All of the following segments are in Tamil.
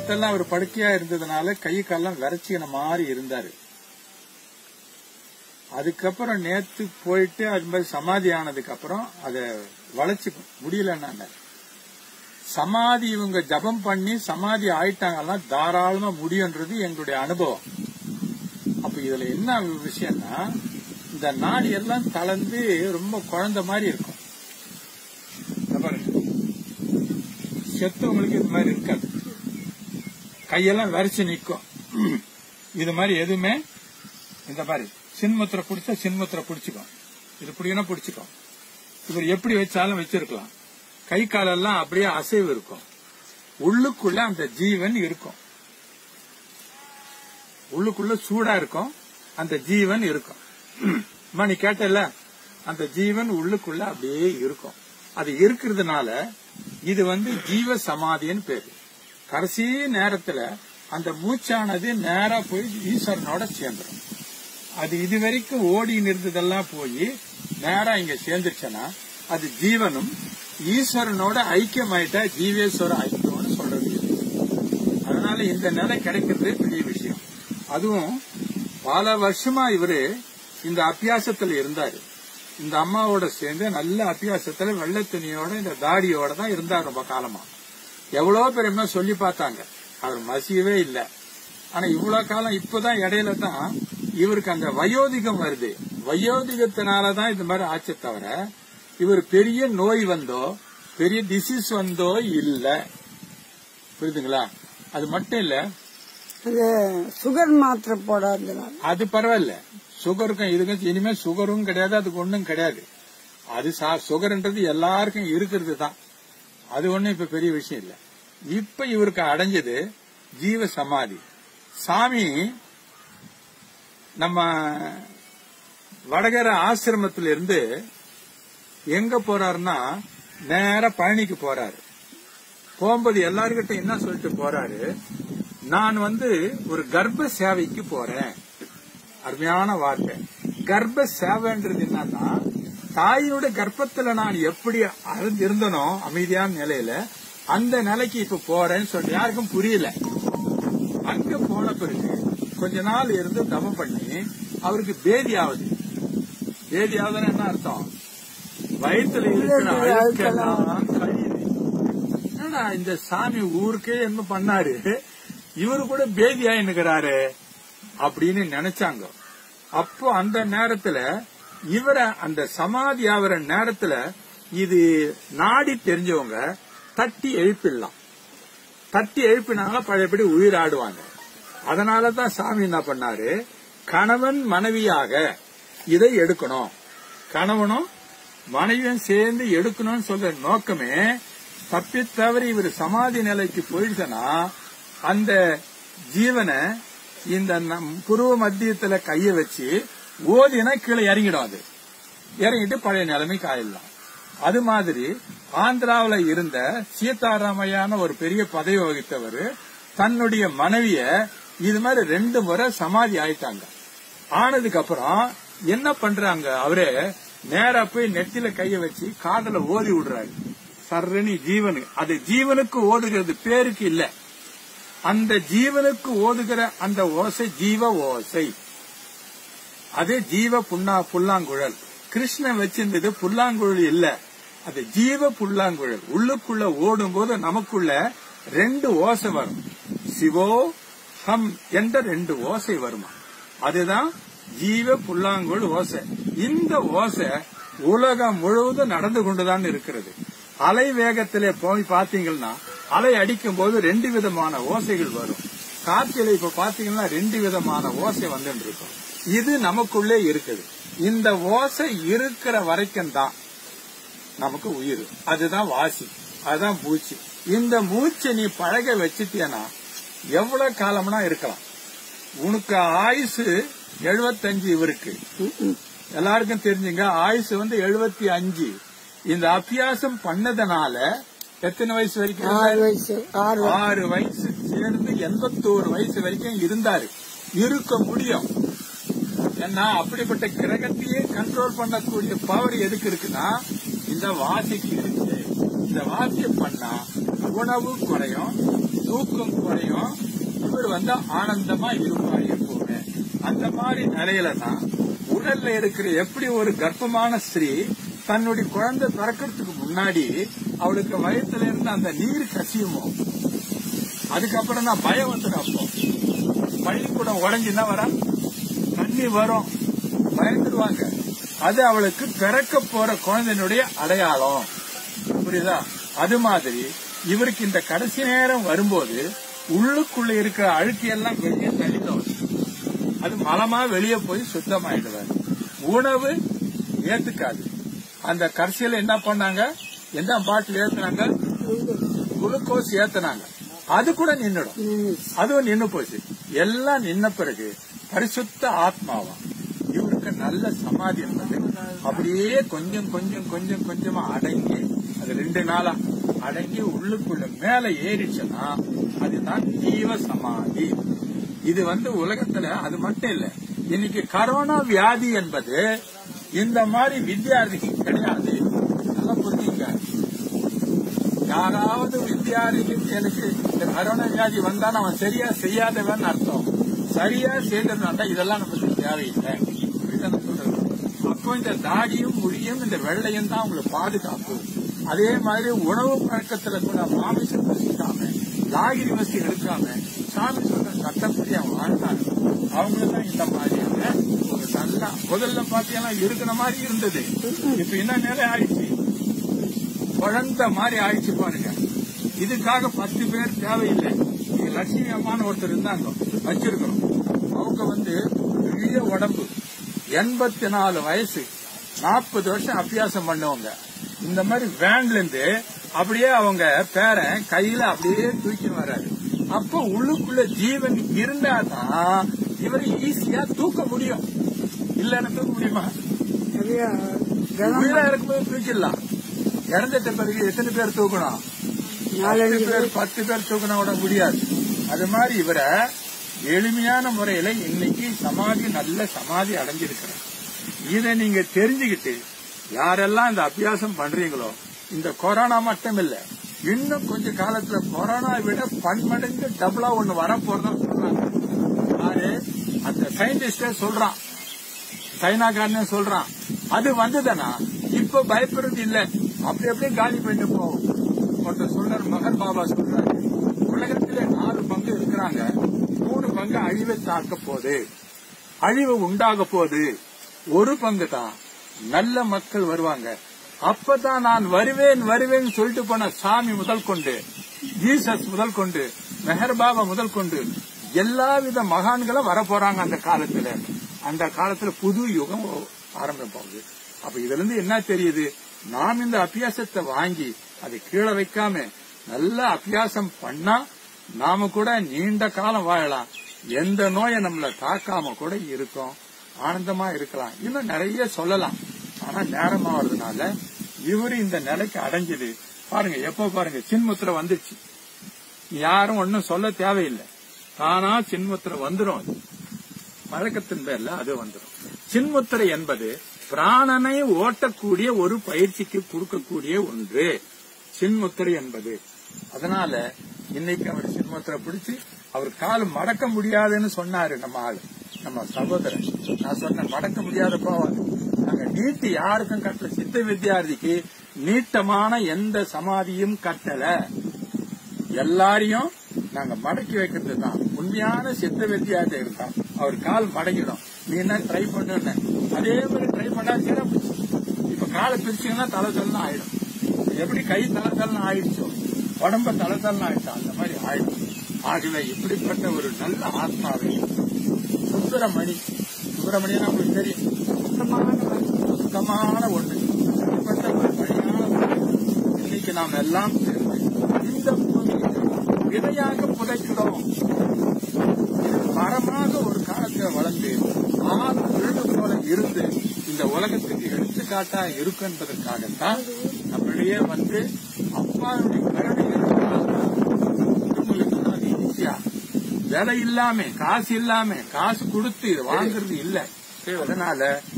நேத்தெல்லாம் அவர் படுக்கையா இருந்ததுனால கை கால்லாம் விரைச்சின மாதிரி இருந்தாரு அதுக்கப்புறம் நேத்து போயிட்டு அது மாதிரி சமாதி ஆனதுக்கு அப்புறம் அதை வளைச்சு முடியலன்னாங்க சமாதி இவங்க ஜபம் பண்ணி சமாதி ஆயிட்டாங்கன்னா தாராளமா முடியுன்றது எங்களுடைய அனுபவம் அப்ப இதுல என்ன விஷயம்னா இந்த நாடி எல்லாம் கலந்து ரொம்ப குழந்தை மாதிரி இருக்கும் இத பாருங்க. செத்தவங்களுக்கு இது மாதிரி இருக்காது கையெல்லாம் வரிச்சு நிக்கும் இது மாதிரி எதுவுமே இந்த மாதிரி சின்முத்திரை பிடிச்சா சின்முத்திரை பிடிச்சுக்கும் இது பிடிக்கணும் பிடிச்சுக்கும் இவர் எப்படி வச்சாலும் வச்சிருக்கலாம் கை காலெல்லாம் அப்படியே அசைவு இருக்கும் உள்ளுக்குள்ள அந்த ஜீவன் இருக்கும் உள்ளுக்குள்ள சூடா இருக்கும் அந்த ஜீவன் இருக்கும் அம்மா, நீ கேட்டல அந்த ஜீவன் உள்ளுக்குள்ள அப்படியே இருக்கும் அது இருக்கிறதுனால இது வந்து ஜீவ சமாதின்னு பேரு கடைசி நேரத்துல அந்த மூச்சானது நேரா போய் ஈஸ்வரனோட சேர்ந்துடும் அது இது வரைக்கும் ஓடி நிறுத்ததெல்லாம் போய் நேரா இங்க சேர்ந்துருச்சுன்னா அது ஜீவனும் ஈஸ்வரனோட ஐக்கியமாயிட்டா ஜீவேஸ்வர ஐக்கியம்னு சொல்றது இது. அதனால இந்த நிலை கிடைக்கிறது பெரிய விஷயம் அதுவும் பல வருஷமா இவரு இந்த அபியாசத்துல இருந்தாரு இந்த அம்மாவோட சேர்ந்து நல்ல அபியாசத்துல வெள்ளை துணியோட இந்த தாடியோட தான் இருந்தார் ரொம்ப காலமா எவ்வளவு பேர் என்ன சொல்லி பார்த்தாங்க அவர் மசியவே இல்ல ஆனா இவ்வளவு காலம் இப்பதான் இடையில தான் இவருக்கு அந்த வயோதிகம் வருது வயோதிகத்தினாலதான் இந்த மாதிரி ஆச்சே தவிர இவர் பெரிய நோய் வந்தோ பெரிய டிசீஸ் வந்தோ இல்ல புரியுதுங்களா அது மட்டும் இல்ல அது சுகர் மாத்திரை போடாததுனால அது பரவாயில்ல சுகருக்கும் இதுக்கும் இனிமே சுகரும் கிடையாது அதுக்கு ஒண்ணும் கிடையாது அது சா- சுகர்ன்றது எல்லாருக்கும் இருக்கிறது தான் அது ஒண்ணும் இப்ப பெரிய விஷயம் இல்ல இப்ப இவருக்கு அடைஞ்சது ஜீவ சமாதி சாமி நம்ம வடகர ஆசிரமத்துல இருந்து எங்க போறாருன்னா நேரா பழனிக்கு போறாரு போகும்போது எல்லாருக்கிட்ட என்ன சொல்லிட்டு போறாரு நான் வந்து ஒரு கர்ப்ப சேவைக்கு போறேன் அருமையான வார்த்தை கர்ப்ப சேவைன்றது என்னன்னா தாயினுடைய கர்ப்பத்துல நான் எப்படி அருந்து இருந்தனோ அமைதியான நிலையில அந்த நிலைக்கு இப்ப போறேன்னு சொல்லிட்டு யாருக்கும் புரியல அங்க போன பிறகு கொஞ்ச நாள் இருந்து தவம் பண்ணி அவருக்கு பேதி ஆகுது பேதி ஆகுதுன்னா என்ன அர்த்தம் வயிற்றுல இருக்கிற அழுக்கெல்லாம் கழியுது என்னடா இந்த சாமி ஊருக்கே என்ன பண்ணாரு இவரு கூட பேதியா நிக்கிறாரு அப்படின்னு நினைச்சாங்க அப்போ அந்த நேரத்துல இவரை அந்த சமாதி ஆகிற நேரத்துல இது நாடி தெரிஞ்சவங்க தட்டி எழுப்பிடலாம் தட்டி எழுப்பினாங்க பழையபடி உயிர் ஆடுவாங்க அதனாலதான் சாமி என்ன பண்ணாரு கணவன் மனைவியாக இதை எடுக்கணும் கணவனும் மனைவியும் சேர்ந்து எடுக்கணும்னு சொல்ற நோக்கமே தப்பி தவறி இவர் சமாதி நிலைக்கு போயிடுச்சுன்னா அந்த ஜீவனை இந்த நம் புருவ மத்தியத்துல கைய வச்சு ஓதினா கீழே இறங்கிடும் அது இறங்கிட்டு பழைய நிலைமைக்கு ஆயிடலாம் அது மாதிரி ஆந்திராவுல இருந்த சீதாராமையான ஒரு பெரிய பதவி வகித்தவர் தன்னுடைய மனைவிய இது மாதிரி ரெண்டு முறை சமாதி ஆயிட்டாங்க ஆனதுக்கு அப்புறம் என்ன பண்றாங்க அவரே நேரா போய் நெத்தில கைய வச்சு காதல ஓதி விடுறாரு சர்ரணி ஜீவனு அது ஜீவனுக்கு ஓதுகிறது பேருக்கு இல்ல அந்த ஜீவனுக்கு ஓதுகிற அந்த ஓசை ஜீவ ஓசை அது ஜீவ புண்ணா புல்லாங்குழல் கிருஷ்ணன் வச்சிருந்தது புல்லாங்குழல் இல்ல அது ஜீவ புல்லாங்குழல் உள்ளுக்குள்ள ஓடும் போது நமக்குள்ள ரெண்டு ஓசை வரும் சிவோ ஹம் என்ற ரெண்டு ஓசை வருமா அதுதான் ஜீவ புல்லாங்குழல் ஓசை இந்த ஓசை உலகம் முழுவதும் நடந்து கொண்டுதான் இருக்கிறது அலை வேகத்திலே போய் பாத்தீங்கன்னா அலை அடிக்கும் போது ரெண்டு விதமான ஓசைகள் வரும் காற்றில இப்ப பாத்தீங்கன்னா ரெண்டு விதமான ஓசை வந்துட்டு இருக்கும் இது நமக்குள்ளே இருக்குது இந்த ஓசை இருக்கிற வரைக்கும் தான் நமக்கு உயிர் அதுதான் வாசி அதுதான் மூச்சு இந்த மூச்சை நீ பழக வச்சிட்டியனா எவ்வளவு காலம்னா இருக்கலாம் உனக்கு ஆயுசு எழுபத்தஞ்சு இவருக்கு எல்லாருக்கும் தெரிஞ்சுங்க ஆயுசு வந்து எழுபத்தி அஞ்சு இந்த அபியாசம் பண்ணதுனால எத்தனை வயசு வரைக்கும் ஆறு வயசு ஆறு வயசு. ஆறு வயசு சேர்ந்து எண்பத்தோரு வயசு வரைக்கும் இருந்தாரு இருக்க முடியும் ஏன்னா அப்படிப்பட்ட கிரகத்தையே கண்ட்ரோல் பண்ணக்கூடிய பவர் எதுக்கு இருக்குன்னா இந்த வாசிக்கு இருக்கு இந்த வாசியம் பண்ணா உணவு குறையும் தூக்கம் குறையும் இவர் வந்து ஆனந்தமா இருப்பார் எப்பவுமே அந்த மாதிரி நிலையில தான் உடல்ல இருக்கிற எப்படி ஒரு கர்ப்பமான ஸ்திரீ தன்னுடைய குழந்தை பிறக்கிறதுக்கு முன்னாடி அவளுக்கு வயத்துல இருந்து அந்த நீர் கசியுமோ அதுக்கப்புறம் தான் பயம் வந்துடும் அப்போ பள்ளிக்கூடம் உடஞ்சுன்னா வர தண்ணி வரும் பயந்துடுவாங்க அது அவளுக்கு பிறக்க போற குழந்தையினுடைய அடையாளம் புரியுதா அது மாதிரி இவருக்கு இந்த கடைசி நேரம் வரும்போது உள்ளுக்குள்ள இருக்கிற அழுக்கு எல்லாம் வெளியே தள்ளிடும் அது மலமா வெளியே போய் சுத்தமாயிடுவார் உணவு ஏத்துக்காது அந்த கடைசியில என்ன பண்ணாங்க என்ன பாட்டில் ஏத்துனாங்க குளுக்கோஸ் ஏத்துனாங்க அது கூட நின்னுடும் அதுவும் நின்னு போச்சு எல்லாம் நின்ன பிறகு பரிசுத்த ஆத்மாவா இவருக்கு நல்ல சமாதி என்பது அப்படியே கொஞ்சம் கொஞ்சம் கொஞ்சம் கொஞ்சமா அடங்கி அது ரெண்டு நாளா அடங்கி உள்ளுக்குள்ள மேல ஏறிச்சுன்னா அதுதான் ஜீவ சமாதி இது வந்து உலகத்துல அது மட்டும் இல்ல இன்னைக்கு கரோனா வியாதி என்பது இந்த மாதிரி வித்தியார்த்திக்கு கிடையாது நல்லா புரிஞ்சுங்க யாராவது வித்தியார்த்திக்கு எனக்கு இந்த கரோனா வியாதி வந்தா அவன் சரியா செய்யாதவன் அர்த்தம் சரியா செய்ததுனால இதெல்லாம் நமக்கு தேவையில்லை அப்படிதான் நான் சொல்றது அப்போ இந்த தாடியும் முடியும் இந்த வெள்ளையும் தான் உங்களுக்கு பாதுகாப்பு அதே மாதிரி உணவு பழக்கத்துல கூட மாமிசம் வசிக்காம லாகிரி வசி எடுக்காம சாமி சொல்ற சட்டப்படி அவன் வாழ்ந்தாங்க அவங்களுக்கு தான் இந்த மாதிரியான ஒரு நல்ல முதல்ல பாத்தீங்கன்னா இருக்கிற மாதிரி இருந்தது இப்ப என்ன நிலை ஆயிடுச்சு குழந்த மாதிரி ஆயிடுச்சு பாருங்க இதுக்காக பத்து பேர் தேவையில்லை இங்க லட்சுமி அம்மான்னு ஒருத்தர் இருந்தாங்க வச்சிருக்கிறோம் அவங்க வந்து பெரிய உடம்பு எண்பத்தி நாலு வயசு நாற்பது வருஷம் அபியாசம் பண்ணவங்க இந்த மாதிரி வேன்ல இருந்து அப்படியே அவங்க பேரன் கையில அப்படியே தூக்கி வர்றாரு அப்போ உள்ளுக்குள்ள ஜீவன் இருந்தாதான் இவரை ஈஸியா தூக்க முடியும் இல்லன்னு தூக்க முடியுமா நிறைய கனம் உயிரா இருக்கும்போது தூக்கிடலாம் இறந்துட்ட பிறகு எத்தனை பேர் தூக்கணும் நாலஞ்சு பத்து பேர் பத்து பேர் தூக்கினா கூட முடியாது அது மாதிரி இவரை எளிமையான முறையில இன்னைக்கு சமாதி நல்ல சமாதி அடைஞ்சிருக்கிறார் இதை நீங்க தெரிஞ்சுக்கிட்டு யாரெல்லாம் இந்த அபியாசம் பண்றீங்களோ இந்த கொரோனா மட்டும் இல்ல இன்னும் கொஞ்ச காலத்துல கொரோனா விட பன்மடங்கு டபுளா ஒண்ணு வரப்போறதா சொல்றாங்க யாரு அந்த சயின்டிஸ்டே சொல்றான் சைனாக்காரனே சொல்றான் அது வந்ததுன்னா இப்ப பயப்படுறது இல்ல அப்படி அப்படியே காலி பண்ணிட்டு போகும் ஒருத்தர் சொல்றாரு மகன் பாபா சொல்றாரு உலகத்திலே நாலு பங்கு இருக்கிறாங்க மூணு பங்கு அழிவை தாக்க போகுது அழிவு உண்டாக போகுது ஒரு பங்கு தான் நல்ல மக்கள் வருவாங்க அப்பதான் நான் வருவேன் வருவேன் சொல்லிட்டு போன சாமி முதல் கொண்டு ஜீசஸ் முதல் கொண்டு மெஹர் பாபா முதல் கொண்டு எல்லா வித மகான்களும் வர போறாங்க அந்த காலத்துல அந்த காலத்துல புது யுகம் ஆரம்பிப்பாங்க அப்ப இதுல இருந்து என்ன தெரியுது நாம் இந்த அபியாசத்தை வாங்கி அதை கீழே வைக்காம நல்ல அபியாசம் பண்ணா நாம கூட நீண்ட காலம் வாழலாம் எந்த நோயை நம்மள தாக்காம கூட இருக்கும் ஆனந்தமா இருக்கலாம் இன்னும் நிறைய சொல்லலாம் ஆனா நேரமா வர்றதுனால இவரு இந்த நிலைக்கு அடைஞ்சது பாருங்க எப்ப பாருங்க சின்முத்திரை வந்துச்சு யாரும் ஒன்னும் சொல்ல தேவையில்லை தானா சின்முத்திரை வந்துரும் அது. பழக்கத்தின் பேர்ல அது வந்துரும் சின்முத்திரை என்பது பிராணனை ஓட்டக்கூடிய ஒரு பயிற்சிக்கு கொடுக்கக்கூடிய ஒன்று சின்முத்திரை என்பது அதனால இன்னைக்கு அவர் சின்முத்திரை பிடிச்சு அவர் கால் மடக்க முடியாதுன்னு சொன்னாரு நம்ம ஆளு நம்ம சகோதரன் நான் சொன்னேன் மடக்க முடியாத போவாது நாங்க நீட்டு யாருக்கும் கட்டல சித்த வித்யார்த்திக்கு நீட்டமான எந்த சமாதியும் கட்டல எல்லாரையும் நாங்க மடக்கி வைக்கிறது தான் உண்மையான சித்த வித்தியாசம் இருக்கா அவர் கால் மடங்கிடும் நீ என்ன ட்ரை பண்ணுன அதே மாதிரி ட்ரை பண்ணா சிறப்பு இப்ப காலை பிரிச்சீங்கன்னா தலை தலன்னு ஆயிடும் எப்படி கை தலை தலன்னு ஆயிடுச்சோ உடம்ப தலை தலன்னு ஆயிடுச்சு அந்த மாதிரி ஆயிடும் ஆகவே இப்படிப்பட்ட ஒரு நல்ல ஆத்மாவை சுந்தரமணி சுப்பிரமணியன் உங்களுக்கு தெரியும் சுத்தமான சுத்தமான ஒண்ணு இப்படிப்பட்ட ஒரு வழியான ஒண்ணு. இன்னைக்கு நாம் எல்லாம் சேர்ந்து இந்த பூமியை விதையாக புதைக்கிறோம் இது மரமாக ஒரு காலத்துல வளர்ந்து ஆறு விழுது போல இருந்து இந்த உலகத்துக்கு எடுத்துக்காட்டா இருக்கும் என்பதற்காகத்தான் நம்மளிடையே வந்து அப்பாவுடைய கருணை இருந்தால் உங்களுக்கு அது ஈஸியா விலை இல்லாம காசு இல்லாம காசு கொடுத்து இது வாங்குறது இல்ல அதனால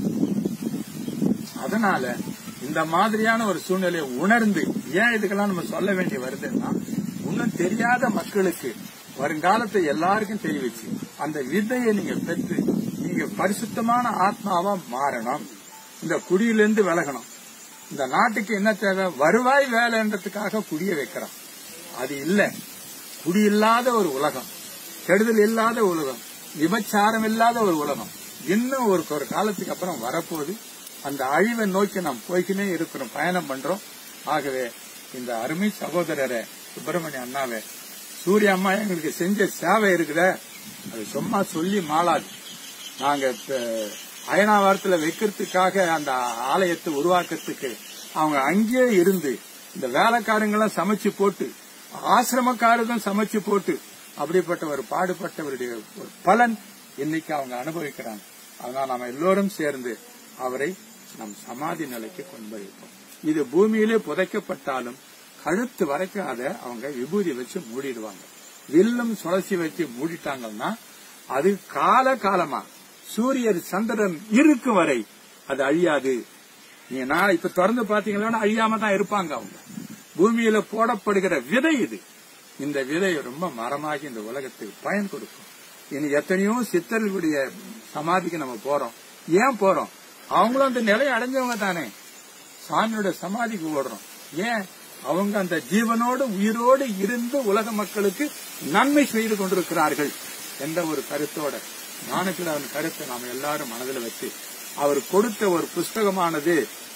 அதனால இந்த மாதிரியான ஒரு சூழ்நிலையை உணர்ந்து ஏன் இதுக்கெல்லாம் நம்ம சொல்ல வேண்டிய வருதுன்னா இன்னும் தெரியாத மக்களுக்கு வருங்காலத்தை எல்லாருக்கும் தெரிவிச்சு அந்த விதையை நீங்க பெற்று நீங்க பரிசுத்தமான ஆத்மாவா மாறணும் இந்த குடியிலிருந்து விலகணும் இந்த நாட்டுக்கு என்ன தேவை வருவாய் வேலைன்றதுக்காக குடிய வைக்கிறோம் அது இல்ல குடி இல்லாத ஒரு உலகம் கெடுதல் இல்லாத உலகம் விபச்சாரம் இல்லாத ஒரு உலகம் இன்னும் ஒரு ஒரு காலத்துக்கு அப்புறம் வரப்போகுது அந்த அழிவை நோக்கி நாம் போய்க்கினே இருக்கிறோம் பயணம் பண்றோம் ஆகவே இந்த அருமை சகோதரரை சுப்பிரமணிய அண்ணாவை சூரிய அம்மா எங்களுக்கு செஞ்ச சேவை இருக்குதே அது சும்மா சொல்லி மாளாது நாங்க இப்ப அயனாவாரத்துல வைக்கிறதுக்காக அந்த ஆலயத்தை உருவாக்கத்துக்கு அவங்க அங்கேயே இருந்து இந்த வேலைக்காரங்களாம் சமைச்சு போட்டு ஆசிரமக்காரர்களும் சமைச்சு போட்டு அப்படிப்பட்ட ஒரு பாடுபட்டவருடைய ஒரு பலன் இன்னைக்கு அவங்க அனுபவிக்கிறாங்க அதனால நாம எல்லோரும் சேர்ந்து அவரை நம் சமாதி நிலைக்கு கொண்டு போயிருப்போம் இது பூமியிலே புதைக்கப்பட்டாலும் கழுத்து வரைக்கும் அதை அவங்க விபூதி வச்சு மூடிடுவாங்க வில்லும் சுழசி வச்சு மூடிட்டாங்கன்னா அது கால காலமா சூரியர் சந்திரன் இருக்கும் வரை அது அழியாது நீங்க நான் இப்ப திறந்து பாத்தீங்கன்னா அழியாம தான் இருப்பாங்க அவங்க பூமியில போடப்படுகிற விதை இது இந்த விதை ரொம்ப மரமாகி இந்த உலகத்துக்கு பயன் கொடுக்கும் இனி எத்தனையோ சித்தர்களுடைய சமாதிக்கு நம்ம போறோம் ஏன் போறோம் அவங்களும் அந்த நிலையை அடைஞ்சவங்க தானே சாமியோட சமாதிக்கு ஓடுறோம் ஏன் அவங்க அந்த ஜீவனோடு உயிரோடு இருந்து உலக மக்களுக்கு நன்மை செய்து கொண்டிருக்கிறார்கள் என்ற ஒரு கருத்தோட ஞானத்தில் அவன் கருத்தை நாம எல்லாரும் மனதில் வச்சு அவர் கொடுத்த ஒரு புஸ்தகமானது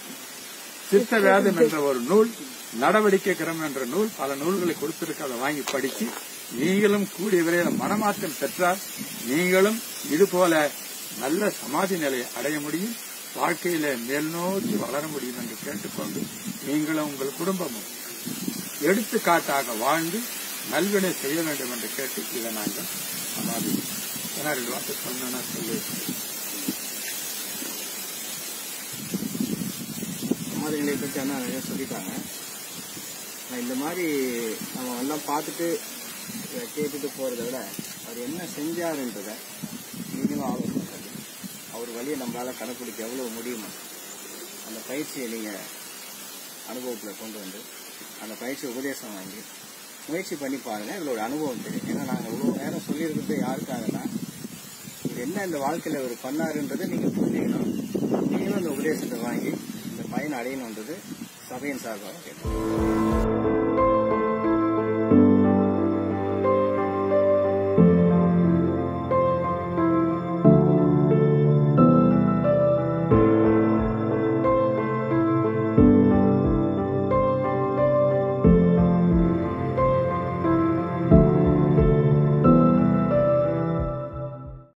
சித்த வேதம் என்ற ஒரு நூல் நடவடிக்கை கிரம் என்ற நூல் பல நூல்களை கொடுத்திருக்க அதை வாங்கி படிச்சு நீங்களும் கூடிய விரைவில் மனமாற்றம் பெற்றால் நீங்களும் இது போல நல்ல சமாதி நிலையை அடைய முடியும் வாழ்க்கையில மேல் நோக்கி வளர முடியும் என்று கேட்டுக்கொண்டு நீங்களும் உங்கள் குடும்பமும் எடுத்துக்காட்டாக வாழ்ந்து நல்வினை செய்ய வேண்டும் என்று கேட்டு இதை நாங்கள் சமாதி ஏன்னா ரெண்டு வார்த்தை சொன்னா சொல்லி சமாதி நிலையை பற்றி அண்ணா நிறைய சொல்லிட்டாங்க நான் இந்த மாதிரி நம்ம எல்லாம் பார்த்துட்டு இதை கேட்டுட்டு போகிறத விட அவர் என்ன செஞ்சாருன்றத நீங்களும் ஆலோசனை பண்ணி அவர் வழியை நம்மளால் கடைப்பிடிக்க எவ்வளோ முடியுமோ அந்த பயிற்சியை நீங்கள் அனுபவத்தில் கொண்டு வந்து அந்த பயிற்சி உபதேசம் வாங்கி முயற்சி பண்ணி பாருங்க இதோட அனுபவம் தெரியும் ஏன்னா நாங்கள் இவ்வளோ நேரம் சொல்லியிருக்கிறது யாருக்காகனா இது என்ன இந்த வாழ்க்கையில் அவர் பண்ணாருன்றதை நீங்கள் புரிஞ்சுக்கணும் நீங்களும் அந்த உபதேசத்தை வாங்கி இந்த பயன் அடையணுன்றது சபையின் சார்பாக கேட்குறேன்